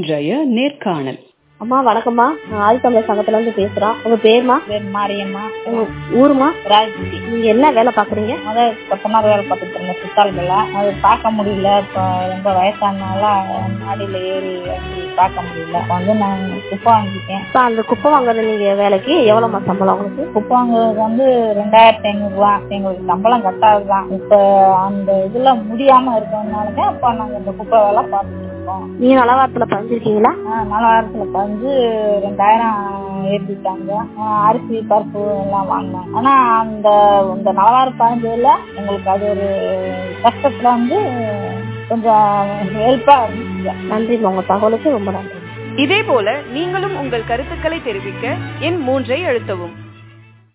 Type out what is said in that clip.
இன்றைய நேர்காணல் அம்மா வணக்கம்மா நான் ஆதித்தமிழர் சங்கத்துல இருந்து பேசுறோம் உங்க பேருமா பேர் மாரியம்மா உங்க ஊருமா ராஜ்புட்டி நீங்க என்ன வேலை பாக்குறீங்க அதான் கொத்தனார் வேலை பார்த்துட்டு இருந்தேன் சித்தாள்களை அது பார்க்க முடியல இப்போ ரொம்ப வயசானால மாடியில் ஏறி அப்படி பார்க்க முடியல இப்போ வந்து நான் குப்பை வாங்கிட்டேன் இப்ப அந்த குப்பை வாங்குறது நீங்க வேலைக்கு எவ்வளவுமா சம்பளம் உங்களுக்கு குப்பை வாங்குறது வந்து ரெண்டாயிரத்தி ஐநூறுரூவா எங்களுக்கு சம்பளம் கட்டாது தான் இப்போ அந்த இதில் முடியாமல் இருக்கிறதுனால தான் இப்போ நாங்கள் இந்த குப்பை வேலை பார்த்துட்டு இருக்கோம் நீங்க நலவாரத்துல பதிஞ்சிருக்கீங்களா நாலு வாரத்தில் வந்து ரெண்டாயிரம் ஏற்றிட்டாங்க அரிசி பருப்பு எல்லாம் வாங்கினோம் ஆனா அந்த இந்த நலவாரம் பதினஞ்சுல எங்களுக்கு அது ஒரு கஷ்டத்துல வந்து கொஞ்சம் ஹெல்ப்பா இருந்துச்சு நன்றிம்மா உங்க தகவலுக்கு ரொம்ப நன்றி இதே போல நீங்களும் உங்கள் கருத்துக்களை தெரிவிக்க எண் மூன்றை அழுத்தவும்